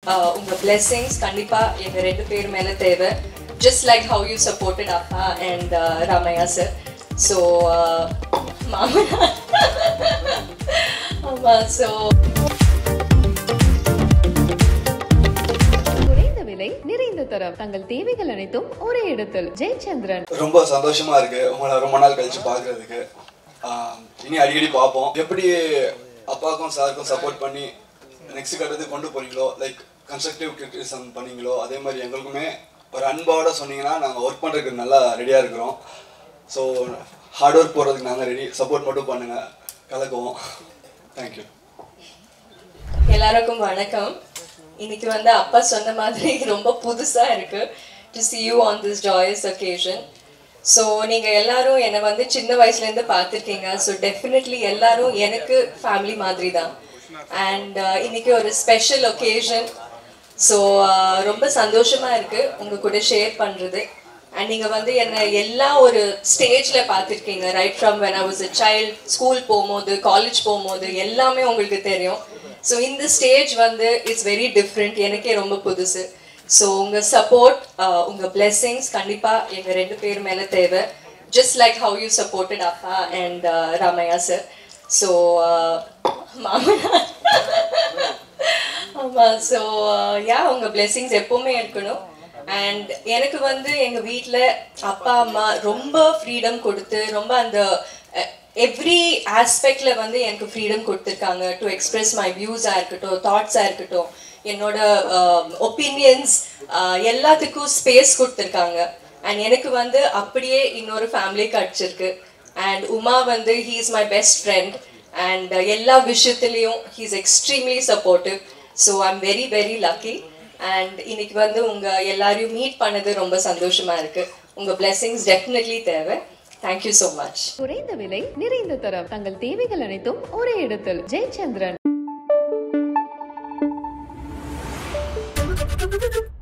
uh, உங்க blessings கண்டிப்பா எங்க ரெண்டு பேர் மேல தேவை just like how you supported அப்பா and uh, Ramaiah sir so மாமனார் ஆமா ஸோ குறைந்த விலை நிறைந்த தரம் தங்கள் தேவைகள் அனைத்தும் ஒரே இடத்தில் ஜெயச்சந்திரன் ரொம்ப சந்தோஷமா இருக்கு உங்களை ரொம்ப நாள் கழிச்சு பார்க்கறதுக்கு ஆஹ் இனி அடிக்கடி பார்ப்போம் எப்படி அப்பாவுக்கும் சாருக்கும் சப்போர்ட் பண்ணி நெக்ஸ்ட் கட்டத்துக்கு கொண்டு போறீங்களோ லைக் கன்ஸ்ட்ரக்டிவ் கிரிட்டிசம் பண்ணீங்களோ அதே மாதிரி எங்களுக்குமே ஒரு அன்பாவோட சொன்னீங்கன்னா நாங்கள் ஒர்க் பண்ணுறதுக்கு நல்லா ரெடியாக இருக்கிறோம் ஸோ ஹார்ட் ஒர்க் போகிறதுக்கு நாங்கள் ரெடி சப்போர்ட் மட்டும் பண்ணுங்க கலக்குவோம் தேங்க்யூ எல்லாருக்கும் வணக்கம் இன்னைக்கு வந்து அப்பா சொன்ன மாதிரி ரொம்ப புதுசா இருக்கு to see you on this joyous occasion so நீங்க எல்லாரும் என்னை வந்து சின்ன வயசுல இருந்து பார்த்துருக்கீங்க ஸோ டெஃபினெட்லி எல்லாரும் எனக்கு ஃபேமிலி மாதிரி தான் அண்ட் இன்னைக்கு ஒரு ஸ்பெஷல் ஒகேஷன் ஸோ ரொம்ப சந்தோஷமா இருக்கு உங்க கூட ஷேர் பண்றது அண்ட் நீங்க வந்து என்ன எல்லா ஒரு ஸ்டேஜ்ல பார்த்துருக்கீங்க right from when I was a child school போகும்போது காலேஜ் போகும்போது எல்லாமே உங்களுக்கு தெரியும் ஸோ இந்த ஸ்டேஜ் வந்து இட்ஸ் வெரி டிஃப்ரெண்ட் எனக்கே ரொம்ப புதுசு ஸோ உங்க சப்போர்ட் உங்க blessings கண்டிப்பா எங்க ரெண்டு பேர் மேல தேவை just like how you supported அப்பா அண்ட் ராமையா சார் ஸோ மாமனார் ஆமா ஸோ யா உங்க blessings எப்பவுமே இருக்கணும் அண்ட் எனக்கு வந்து எங்க வீட்ல அப்பா அம்மா ரொம்ப ஃப்ரீடம் கொடுத்து ரொம்ப அந்த எவ்ரி ஆஸ்பெக்ட்ல வந்து எனக்கு ஃப்ரீடம் கொடுத்துருக்காங்க டு எக்ஸ்பிரஸ் மை வியூஸா இருக்கட்டும் தாட்ஸா இருக்கட்டும் என்னோட ஒப்பீனியன்ஸ் எல்லாத்துக்கும் ஸ்பேஸ் கொடுத்துருக்காங்க அண்ட் எனக்கு வந்து அப்படியே இன்னொரு ஃபேமிலி கிடச்சிருக்கு அண்ட் உமா வந்து he is my best friend and எல்லா விஷயத்துலேயும் he is extremely supportive so I am very very lucky and இன்னைக்கு வந்து உங்க எல்லாரையும் மீட் பண்ணது ரொம்ப சந்தோஷமா இருக்கு உங்க blessings டெஃபினெட்லி தேவை தேங்க்யூ ஸோ மச் குறைந்த விலை நிறைந்த தரம் தங்கள் தேவைகள் அனைத்தும் ஒரே இடத்தில் ஜெயச்சந்திரன்